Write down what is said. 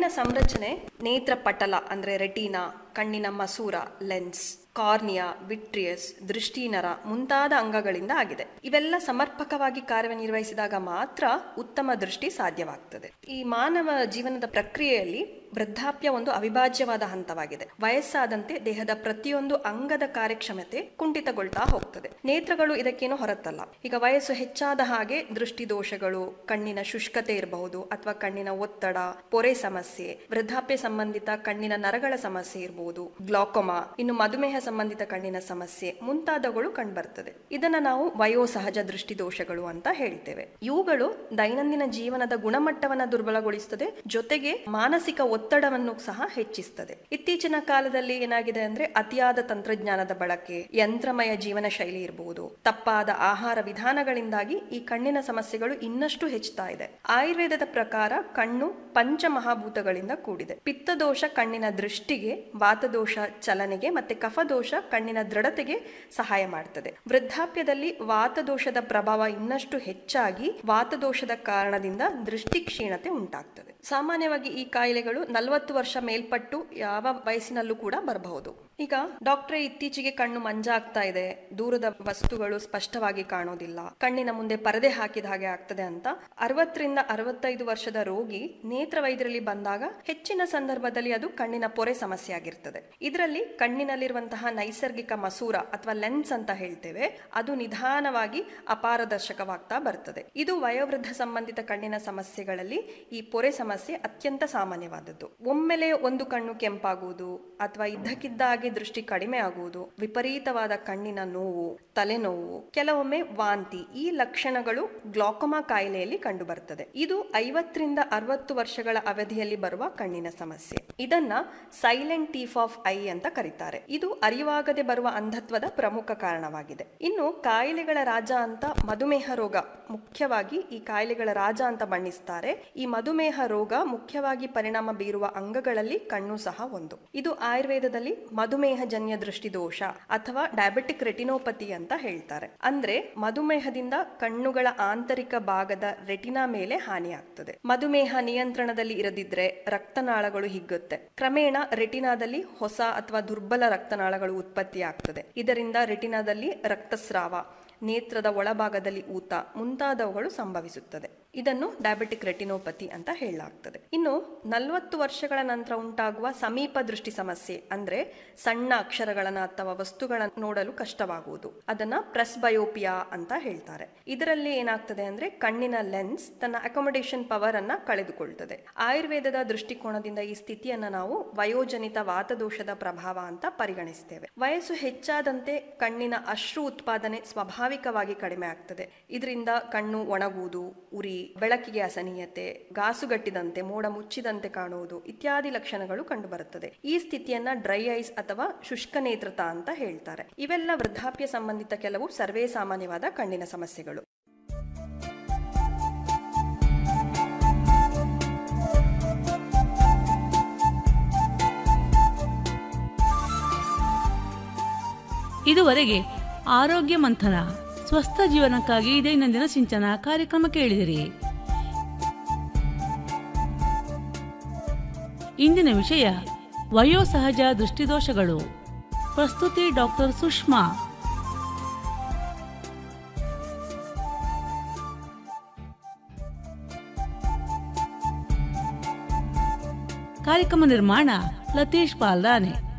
ಕಣ್ಣಿನ ಸಂರಚನೆ ನೇತ್ರ ಪಟಲ ಅಂದ್ರೆ ರೆಟಿನಾ ಕಣ್ಣಿನ ಮಸೂರ ಲೆನ್ಸ್ ಕಾರ್ನಿಯಾ ವಿಟ್ರಿಯಸ್ ದೃಷ್ಟಿನರ ಮುಂತಾದ ಅಂಗಗಳಿಂದ ಆಗಿದೆ ಇವೆಲ್ಲ ಸಮರ್ಪಕವಾಗಿ ಕಾರ್ಯನಿರ್ವಹಿಸಿದಾಗ ಮಾತ್ರ ಉತ್ತಮ ದೃಷ್ಟಿ ಸಾಧ್ಯವಾಗ್ತದೆ ಈ ಮಾನವ ಜೀವನದ ಪ್ರಕ್ರಿಯೆಯಲ್ಲಿ ವೃದ್ಧಾಪ್ಯ ಒಂದು ಅವಿಭಾಜ್ಯವಾದ ಹಂತವಾಗಿದೆ ವಯಸ್ಸಾದಂತೆ ದೇಹದ ಪ್ರತಿಯೊಂದು ಅಂಗದ ಕಾರ್ಯಕ್ಷಮತೆ ಕುಂಠಿತಗೊಳ್ತಾ ಹೋಗ್ತದೆ ನೇತ್ರಗಳು ಇದಕ್ಕೇನು ಹೊರತಲ್ಲ ಈಗ ವಯಸ್ಸು ಹೆಚ್ಚಾದ ಹಾಗೆ ದೃಷ್ಟಿ ದೋಷಗಳು ಕಣ್ಣಿನ ಶುಷ್ಕತೆ ಇರಬಹುದು ಅಥವಾ ಕಣ್ಣಿನ ಒತ್ತಡ ಪೊರೆ ಸಮಸ್ಯೆ ವೃದ್ಧಾಪ್ಯ ಸಂಬಂಧಿತ ಕಣ್ಣಿನ ನರಗಳ ಸಮಸ್ಯೆ ಇರಬಹುದು ಗ್ಲಾಕೋಮಾ ಇನ್ನು ಮಧುಮೇಹ ಸಂಬಂಧಿತ ಕಣ್ಣಿನ ಸಮಸ್ಯೆ ಮುಂತಾದವುಗಳು ಕಂಡುಬರ್ತದೆ ಇದನ್ನ ನಾವು ವಯೋಸಹಜ ದೃಷ್ಟಿ ದೋಷಗಳು ಅಂತ ಹೇಳ್ತೇವೆ ಇವುಗಳು ದೈನಂದಿನ ಜೀವನದ ಗುಣಮಟ್ಟವನ್ನ ದುರ್ಬಲಗೊಳಿಸುತ್ತದೆ ಜೊತೆಗೆ ಮಾನಸಿಕ ಒತ್ತಡವನ್ನು ಸಹ ಹೆಚ್ಚಿಸ್ತದೆ ಇತ್ತೀಚಿನ ಕಾಲದಲ್ಲಿ ಏನಾಗಿದೆ ಅಂದ್ರೆ ಅತಿಯಾದ ತಂತ್ರಜ್ಞಾನದ ಬಳಕೆ ಯಂತ್ರಮಯ ಜೀವನ ಶೈಲಿ ಇರಬಹುದು ತಪ್ಪಾದ ಆಹಾರ ವಿಧಾನಗಳಿಂದಾಗಿ ಈ ಕಣ್ಣಿನ ಸಮಸ್ಯೆಗಳು ಇನ್ನಷ್ಟು ಹೆಚ್ಚುತ್ತಾ ಇದೆ ಆಯುರ್ವೇದದ ಪ್ರಕಾರ ಕಣ್ಣು ಪಂಚಮಹಾಭೂತಗಳಿಂದ ಕೂಡಿದೆ ಪಿತ್ತದೋಷ ಕಣ್ಣಿನ ದೃಷ್ಟಿಗೆ ವಾತದೋಷ ಚಲನೆಗೆ ಮತ್ತೆ ಕಫದೋಷ ಕಣ್ಣಿನ ದೃಢತೆಗೆ ಸಹಾಯ ಮಾಡ್ತದೆ ವೃದ್ಧಾಪ್ಯದಲ್ಲಿ ವಾತದೋಷದ ಪ್ರಭಾವ ಇನ್ನಷ್ಟು ಹೆಚ್ಚಾಗಿ ವಾತದೋಷದ ಕಾರಣದಿಂದ ದೃಷ್ಟಿ ಕ್ಷೀಣತೆ ಉಂಟಾಗ್ತದೆ ಸಾಮಾನ್ಯವಾಗಿ ಈ ಕಾಯಿಲೆಗಳು ನಲವತ್ತು ವರ್ಷ ಮೇಲ್ಪಟ್ಟು ಯಾವ ವಯಸ್ಸಿನಲ್ಲೂ ಕೂಡ ಬರಬಹುದು ಈಗ ಡಾಕ್ಟ್ರೇ ಇತ್ತೀಚೆಗೆ ಕಣ್ಣು ಮಂಜಾಗ್ತಾ ಇದೆ ದೂರದ ವಸ್ತುಗಳು ಸ್ಪಷ್ಟವಾಗಿ ಕಾಣೋದಿಲ್ಲ ಕಣ್ಣಿನ ಮುಂದೆ ಪರದೆ ಹಾಕಿದ ಹಾಗೆ ಆಗ್ತದೆ ಅಂತ ಅರವತ್ತರಿಂದ ಅರವತ್ತೈದು ವರ್ಷದ ರೋಗಿ ನೇತ್ರ ವೈದ್ಯರಲ್ಲಿ ಬಂದಾಗ ಹೆಚ್ಚಿನ ಸಂದರ್ಭದಲ್ಲಿ ಅದು ಕಣ್ಣಿನ ಪೊರೆ ಸಮಸ್ಯೆ ಆಗಿರ್ತದೆ ಇದರಲ್ಲಿ ಕಣ್ಣಿನಲ್ಲಿರುವಂತಹ ನೈಸರ್ಗಿಕ ಮಸೂರ ಅಥವಾ ಲೆನ್ಸ್ ಅಂತ ಹೇಳ್ತೇವೆ ಅದು ನಿಧಾನವಾಗಿ ಅಪಾರದರ್ಶಕವಾಗ್ತಾ ಬರ್ತದೆ ಇದು ವಯೋವೃದ್ಧ ಸಂಬಂಧಿತ ಕಣ್ಣಿನ ಸಮಸ್ಯೆಗಳಲ್ಲಿ ಈ ಪೊರೆ ಸಮಸ್ಯೆ ಅತ್ಯಂತ ಸಾಮಾನ್ಯವಾದದ್ದು ಒಮ್ಮೆಲೆ ಒಂದು ಕಣ್ಣು ಕೆಂಪಾಗುವುದು ಅಥವಾ ಇದ್ದಕ್ಕಿದ್ದಾಗೆ ದೃಷ್ಟಿ ಕಡಿಮೆ ಆಗುವುದು ವಿಪರೀತವಾದ ಕಣ್ಣಿನ ನೋವು ತಲೆನೋವು ಕೆಲವೊಮ್ಮೆ ವಾಂತಿ ಈ ಲಕ್ಷಣಗಳು ಗ್ಲಾಕೋಮಾ ಕಾಯಿಲೆಯಲ್ಲಿ ಕಂಡುಬರ್ತದೆ ಇದು ಐವತ್ತರಿಂದ ಅರವತ್ತು ವರ್ಷಗಳ ಅವಧಿಯಲ್ಲಿ ಬರುವ ಕಣ್ಣಿನ ಸಮಸ್ಯೆ ಇದನ್ನ ಸೈಲೆಂಟ್ ಟೀಫ್ ಆಫ್ ಐ ಅಂತ ಕರೀತಾರೆ ಇದು ಅರಿವಾಗದೆ ಬರುವ ಅಂಧತ್ವದ ಪ್ರಮುಖ ಕಾರಣವಾಗಿದೆ ಇನ್ನು ಕಾಯಿಲೆಗಳ ರಾಜ ಅಂತ ಮಧುಮೇಹ ರೋಗ ಮುಖ್ಯವಾಗಿ ಈ ಕಾಯಿಲೆಗಳ ರಾಜ ಅಂತ ಬಣ್ಣಿಸ್ತಾರೆ ಈ ಮಧುಮೇಹ ರೋಗ ಮುಖ್ಯವಾಗಿ ಪರಿಣಾಮ ಬೀರುವ ಅಂಗಗಳಲ್ಲಿ ಕಣ್ಣು ಸಹ ಒಂದು ಇದು ಆಯುರ್ವೇದದಲ್ಲಿ ಮಧುಮೇಹಜನ್ಯ ದೃಷ್ಟಿದೋಷ ಅಥವಾ ಡಯಾಬಿಟಿಕ್ ರೆಟಿನೋಪತಿ ಅಂತ ಹೇಳ್ತಾರೆ ಅಂದ್ರೆ ಮಧುಮೇಹದಿಂದ ಕಣ್ಣುಗಳ ಆಂತರಿಕ ಭಾಗದ ರೆಟಿನಾ ಮೇಲೆ ಹಾನಿಯಾಗ್ತದೆ ಮಧುಮೇಹ ನಿಯಂತ್ರಣದಲ್ಲಿ ಇರದಿದ್ರೆ ರಕ್ತನಾಳಗಳು ಹಿಗ್ಗುತ್ತೆ ಕ್ರಮೇಣ ರೆಟಿನಾದಲ್ಲಿ ಹೊಸ ಅಥವಾ ದುರ್ಬಲ ರಕ್ತನಾಳಗಳು ಉತ್ಪತ್ತಿಯಾಗ್ತದೆ ಇದರಿಂದ ರೆಟಿನಾದಲ್ಲಿ ರಕ್ತಸ್ರಾವ ನೇತ್ರದ ಒಳಭಾಗದಲ್ಲಿ ಊತ ಮುಂತಾದವುಗಳು ಸಂಭವಿಸುತ್ತದೆ ಇದನ್ನು ಡಯಾಬಿಟಿಕ್ ರೆಟಿನೋಪತಿ ಅಂತ ಹೇಳಲಾಗ್ತದೆ ಇನ್ನು ನಲವತ್ತು ವರ್ಷಗಳ ನಂತರ ಉಂಟಾಗುವ ಸಮೀಪ ದೃಷ್ಟಿ ಸಮಸ್ಯೆ ಅಂದ್ರೆ ಸಣ್ಣ ಅಕ್ಷರಗಳನ್ನ ಅಥವಾ ವಸ್ತುಗಳನ್ನು ನೋಡಲು ಕಷ್ಟವಾಗುವುದು ಅದನ್ನ ಪ್ರೆಸ್ಬಯೋಪಿಯಾ ಅಂತ ಹೇಳ್ತಾರೆ ಇದರಲ್ಲಿ ಏನಾಗ್ತದೆ ಅಂದ್ರೆ ಕಣ್ಣಿನ ಲೆನ್ಸ್ ತನ್ನ ಅಕೊಮಡೇಷನ್ ಪವರ್ ಅನ್ನ ಕಳೆದುಕೊಳ್ತದೆ ಆಯುರ್ವೇದದ ದೃಷ್ಟಿಕೋನದಿಂದ ಈ ಸ್ಥಿತಿಯನ್ನ ನಾವು ವಯೋಜನಿತ ವಾತದೋಷದ ಪ್ರಭಾವ ಅಂತ ಪರಿಗಣಿಸ್ತೇವೆ ವಯಸ್ಸು ಹೆಚ್ಚಾದಂತೆ ಕಣ್ಣಿನ ಅಶ್ರು ಉತ್ಪಾದನೆ ಸ್ವಾಭಾವಿಕವಾಗಿ ಕಡಿಮೆ ಆಗ್ತದೆ ಇದರಿಂದ ಕಣ್ಣು ಒಣಗುವುದು ಉರಿ ಬೆಳಕಿಗೆ ಅಸಹನೀಯತೆ ಗಾಸುಗಟ್ಟಿದಂತೆ ಮೋಡ ಮುಚ್ಚಿದಂತೆ ಕಾಣುವುದು ಇತ್ಯಾದಿ ಲಕ್ಷಣಗಳು ಕಂಡುಬರುತ್ತದೆ ಈ ಸ್ಥಿತಿಯನ್ನ ಡ್ರೈ ಐಸ್ ಅಥವಾ ಶುಷ್ಕ ನೇತ್ರತ ಅಂತ ಹೇಳ್ತಾರೆ ಇವೆಲ್ಲ ವೃದ್ಧಾಪ್ಯ ಸಂಬಂಧಿತ ಕೆಲವು ಸರ್ವೇ ಸಾಮಾನ್ಯವಾದ ಕಣ್ಣಿನ ಸಮಸ್ಯೆಗಳು ಇದುವರೆಗೆ ಆರೋಗ್ಯ ಮಂಥನ ಸ್ವಸ್ಥ ಜೀವನಕ್ಕಾಗಿ ದೈನಂದಿನ ಸಿಂಚನ ಕಾರ್ಯಕ್ರಮ ಕೇಳಿದಿರಿ ಇಂದಿನ ವಿಷಯ ವಯೋಸಹಜ ದೃಷ್ಟಿದೋಷಗಳು ಪ್ರಸ್ತುತಿ ಡಾಕ್ಟರ್ ಸುಷ್ಮಾ ಕಾರ್ಯಕ್ರಮ ನಿರ್ಮಾಣ ಲತೀಶ್ ಪಾಲ್ದಾನೆ